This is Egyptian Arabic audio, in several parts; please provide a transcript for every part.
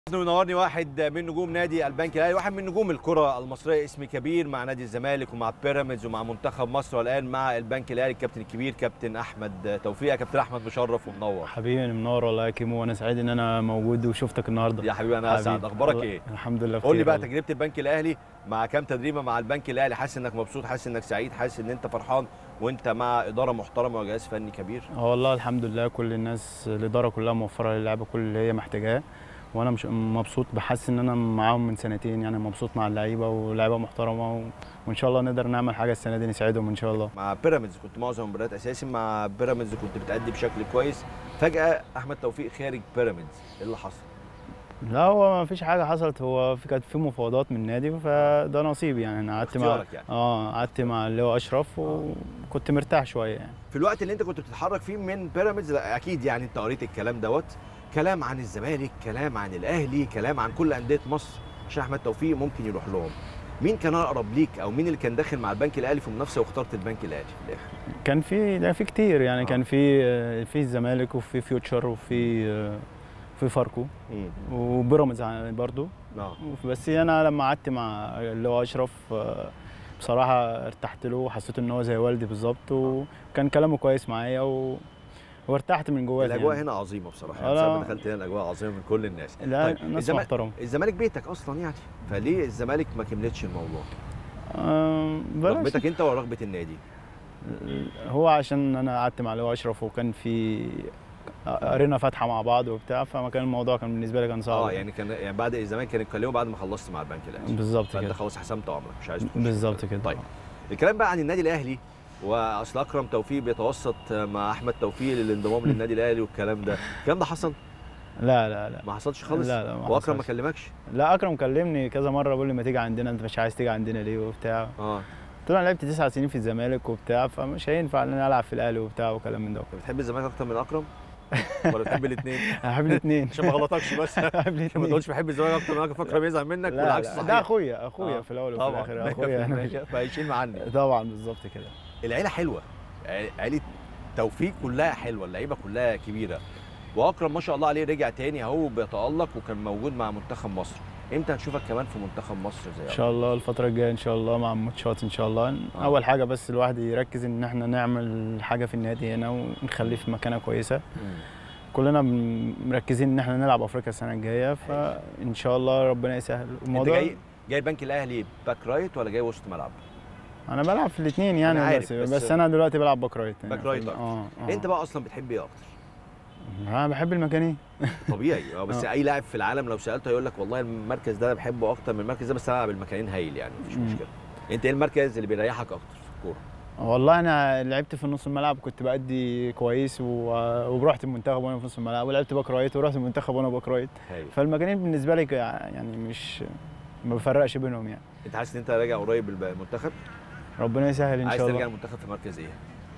منورني واحد من نجوم نادي البنك الاهلي واحد من نجوم الكره المصريه اسم كبير مع نادي الزمالك ومع بيراميدز ومع منتخب مصر والان مع البنك الاهلي الكابتن الكبير كابتن احمد توفيق يا كابتن احمد مشرف ومنور حبيبي أنا منور والله يا كيمو وانا سعيد ان انا موجود وشفتك النهارده يا حبيبي انا اسعد اخبارك الله- ايه الحمد لله قول لي بخير بقى والله. تجربه البنك الاهلي مع كام تدريبه مع البنك الاهلي حاسس انك مبسوط حاسس انك سعيد حاسس ان انت فرحان وانت مع اداره محترمه وجهاز فني كبير اه والله الحمد لله كل الناس الاداره كلها موفره للعيبه كل اللي هي محتاجاه وانا مش مبسوط بحس ان انا معاهم من سنتين يعني مبسوط مع اللعيبه واللعيبه محترمه و... وان شاء الله نقدر نعمل حاجه السنه دي نساعدهم ان شاء الله مع بيراميدز كنت معظم المباريات اساسي مع بيراميدز كنت بتأدي بشكل كويس فجاه احمد توفيق خارج بيراميدز ايه اللي حصل لا هو ما فيش حاجه حصلت هو في كانت في مفاوضات من النادي فده نصيب يعني انا قعدت مع اختيارك يعني. اه قعدت مع اللي هو اشرف وكنت مرتاح شويه يعني في الوقت اللي انت كنت بتتحرك فيه من بيراميدز لا، اكيد يعني انت قريت الكلام دوت كلام عن الزمالك كلام عن الاهلي كلام عن كل انديه مصر عشان احمد توفيق ممكن يروح لهم مين كان اقرب ليك او مين اللي كان داخل مع البنك الاهلي في منافسه واخترت البنك الاهلي في الاخر كان في ده في كتير يعني آه. كان في آه، في الزمالك وفي فيوتشر وفي آه، في فاركو وبيراميدز ع- برضو اه بس انا لما قعدت مع اللي هو اشرف آه، بصراحه ارتحت له وحسيت ان هو زي والدي بالظبط وكان كلامه كويس معايا و... وارتحت من جواه الاجواء يعني. هنا عظيمه بصراحه آه، يعني لا. بسبب ما دخلت هنا الاجواء عظيمه من كل الناس لا طيب ناس الزمالك محترمه الزمالك بيتك اصلا يعني فليه الزمالك ما كملتش الموضوع آه، بلاش رغبتك انت ولا رغبه النادي هو عشان انا قعدت مع اللي هو اشرف وكان في قرينا فاتحه مع بعض وبتاع فما كان الموضوع كان بالنسبه لي كان صعب اه يعني كان يعني بعد الزمالك كانوا يتكلموا بعد ما خلصت مع البنك الاهلي بالظبط فانت كده خلاص حسمت امرك مش عايز تخش. بالظبط كده طيب الكلام بقى عن النادي الاهلي واصل اكرم توفيق بيتوسط مع احمد توفيق للانضمام للنادي الاهلي والكلام ده الكلام ده حصل لا لا لا ما حصلش خالص لا لا ما واكرم ما حصلش. كلمكش لا اكرم كلمني كذا مره بيقول لي ما تيجي عندنا انت مش عايز تيجي عندنا ليه وبتاع اه قلت له انا لعبت تسع سنين في الزمالك وبتاع فمش هينفع ان انا العب في الاهلي وبتاع وكلام من ده انت بتحب الزمالك اكتر من اكرم ولا بتحب الاثنين احب الاثنين عشان ما غلطكش بس احب عشان ما الاثنين تقولش بحب الزمالك اكتر من اكرم فاكرم يزعل منك لا والعكس لا صحيح ده اخويا اخويا آه، في الاول وفي طبعا الاخر اخويا أنا. فهيشيل معني طبعا بالظبط كده العيله حلوه عيله- عيله توفيق كلها حلوه اللعيبه كلها كبيره واكرم ما شاء الله عليه رجع تاني اهو بيتالق وكان موجود مع منتخب مصر امتى هنشوفك كمان في منتخب مصر زي ان شاء الله الفتره الجايه ان شاء الله مع الماتشات ان شاء الله آه. اول حاجه بس الواحد يركز ان احنا نعمل حاجه في النادي هنا ونخليه في مكانه كويسه مم. كلنا بن- مركزين ان احنا نلعب افريقيا السنه الجايه فان شاء الله ربنا يسهل انت جاي جاي البنك الاهلي باك رايت ولا جاي وسط ملعب انا بلعب في الاثنين يعني أنا عارف، بس, بس- بس, انا دلوقتي بلعب باك رايت يعني باك رايت في- أكتر. اه آه. انت بقى اصلا بتحب ايه اكتر انا بحب المكانين طبيعي اه بس آه. اي لاعب في العالم لو سالته هيقول لك والله المركز ده انا بحبه اكتر من المركز ده بس انا العب المكانين هايل يعني مفيش مم. مشكله انت ايه المركز اللي بيريحك اكتر في الكوره والله انا لعبت في نص الملعب كنت بادي كويس و... ورحت المنتخب وانا في نص الملعب ولعبت باك رايت ورحت المنتخب وانا باك رايت هايل فالمكانين بالنسبه لي ك- يعني مش ما بفرقش بينهم يعني انت حاسس ان انت راجع قريب المنتخب ربنا يسهل ان عايز شاء ترجع الله المنتخب في مركز ايه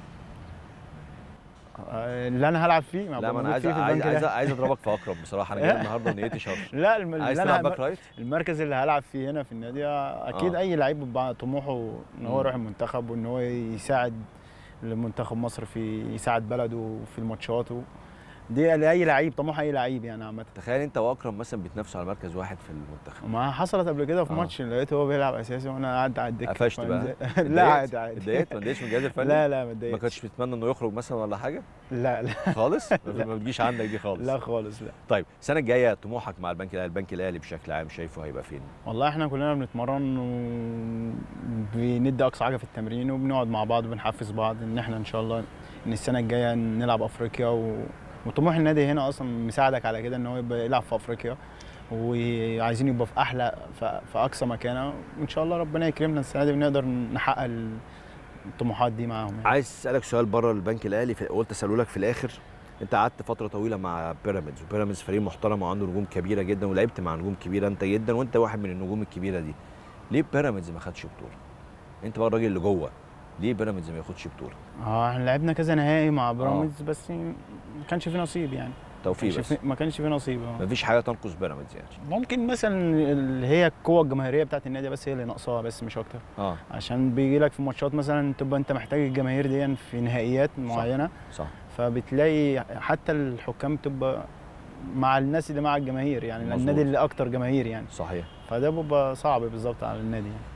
آه، اللي انا هلعب فيه لا ما انا موجود عايز فيه في عايز البنك عايز, الأهلي. عايز اضربك في اكرم بصراحه انا جاي النهارده ونيتي شر لا الم... عايز اللي تلعب انا باك رايت المركز اللي هلعب فيه هنا في النادي اكيد آه. اي لعيب بيبقى طموحه ان هو مم. يروح المنتخب وان هو يساعد لمنتخب مصر في يساعد بلده في الماتشات و... دي لاي لعيب طموح اي لعيب يعني عامه تخيل انت واكرم مثلا بيتنافسوا على مركز واحد في المنتخب ما حصلت قبل كده في آه. ماتش لقيته هو بيلعب اساسي وانا قاعد على الدكه قفشت بقى فنزل- اتضايقت؟ لا عادي عادي اتضايقت ما اتضايقتش من الجهاز الفني لا لا ما ما اتضايقتش كنتش بتتمنى انه يخرج مثلا ولا حاجه لا لا خالص ما ما بتجيش عندك دي خالص لا خالص لا طيب السنه الجايه طموحك مع البنك الاهلي البنك الاهلي بشكل عام شايفه هيبقى فين والله احنا كلنا بنتمرن وبندي اقصى حاجه في التمرين وبنقعد مع بعض وبنحفز بعض ان احنا ان شاء الله ان السنه الجايه نلعب افريقيا و... وطموح النادي هنا اصلا مساعدك على كده ان هو يبقى يلعب في افريقيا وعايزين يبقى في احلى في, في اقصى مكانه وان شاء الله ربنا يكرمنا السنه دي ونقدر نحقق الطموحات دي معاهم يعني. عايز اسالك سؤال بره البنك الاهلي في- قلت اساله لك في الاخر انت قعدت فتره طويله مع بيراميدز وبيراميدز فريق محترم وعنده نجوم كبيره جدا ولعبت مع نجوم كبيره انت جدا وانت واحد من النجوم الكبيره دي ليه بيراميدز ما خدش بطوله انت بقى الراجل اللي جوه ليه بيراميدز ما ياخدش بطوله اه احنا لعبنا كذا نهائي مع بيراميدز بس ما كانش في نصيب يعني توفيق كانش بس في- ما كانش في نصيب آه. مفيش حاجه تنقص بيراميدز يعني ممكن مثلا اللي هي القوه الجماهيريه بتاعت النادي بس هي اللي ناقصاها بس مش اكتر اه عشان بيجي لك في ماتشات مثلا تبقى انت محتاج الجماهير دي في نهائيات معينه صح فبتلاقي حتى الحكام بتبقى مع الناس اللي مع الجماهير يعني مظبوط. النادي اللي اكتر جماهير يعني صحيح فده بيبقى صعب بالظبط على النادي يعني